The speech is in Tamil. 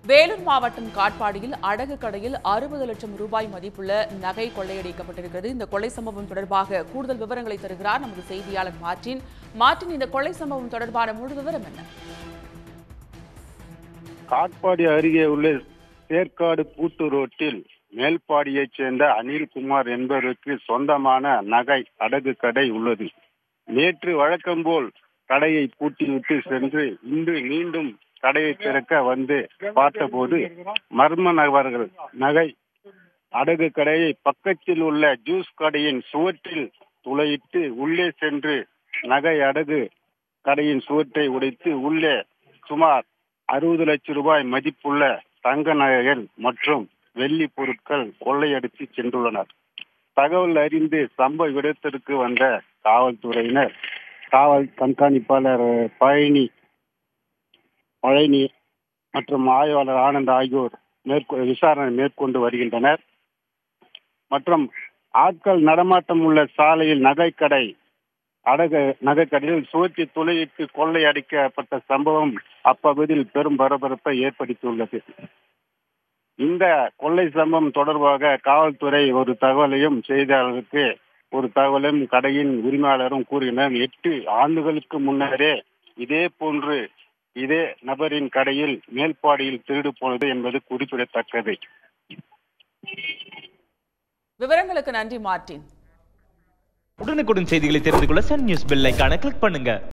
வேலூர் மாவட்டம் காட்பாடியில் அடகு கடையில் அறுபது லட்சம் ரூபாய் மதிப்புள்ள நகை கொள்ளையடிக்கப்பட்டிருக்கிறது இந்த கொள்ளை சம்பவம் தொடர்பாக கூடுதல் விவரங்களை தருகிறார் நமது செய்தியாளர் மார்டின் மார்டின் இந்த கொள்ளை சம்பவம் தொடர்பான முழு விவரம் என்ன காட்பாடி அருகே உள்ள சேற்காடு பூட்டு ரோட்டில் மேல்பாடியைச் சேர்ந்த அனில்குமார் என்பவருக்கு சொந்தமான நகை அடகு கடை உள்ளது நேற்று வழக்கம்போல் கடையை பூட்டிவிட்டு சென்று இன்று மீண்டும் கடையை திறக்க வந்து பார்த்தபோது மர்ம நபர்கள் நகை அடகு கடையை பக்கத்தில் உள்ள ஜூஸ் கடையின் சுவற்றில் துளையிட்டு உள்ளே சென்று நகை அடகு கடையின் சுவற்றை உடைத்து உள்ளே சுமார் அறுபது லட்சம் ரூபாய் மதிப்புள்ள தங்க நகைகள் மற்றும் வெள்ளி பொருட்கள் கொள்ளையடித்து சென்றுள்ளனர் தகவல் அறிந்து சம்பவ இடத்திற்கு வந்த காவல்துறையினர் காவல் கண்காணிப்பாளர் பழனி பழனி மற்றும் ஆய்வாளர் ஆனந்த் ஆகியோர் மேற்கொ விசாரணை மேற்கொண்டு வருகின்றனர் மற்றும் ஆட்கள் நடமாட்டம் உள்ள சாலையில் நகைக்கடை அடகு நகைக்கடையில் சுவற்றி துளையிட்டு கொள்ளையடிக்கப்பட்ட சம்பவம் அப்பகுதியில் பெரும் பரபரப்பை ஏற்படுத்தியுள்ளது இந்த கொள்ளை சம்பவம் தொடர்பாக காவல்துறை ஒரு தகவலையும் செய்தியாளருக்கு ஒரு தகவலும் கடையின் உரிமையாளரும் கூறினர் எட்டு ஆண்டுகளுக்கு முன்னரே இதே போன்று இதே நபரின் கடையில் மேல்பாடியில் திருடு போனது என்பது குறிப்பிடத்தக்கது விவரங்களுக்கு நன்றி மார்டின் உடனுக்குடன் செய்திகளை தெரிந்து கொள்ள சன் நியூஸ் பெல் ஐகானை கிளிக் பண்ணுங்க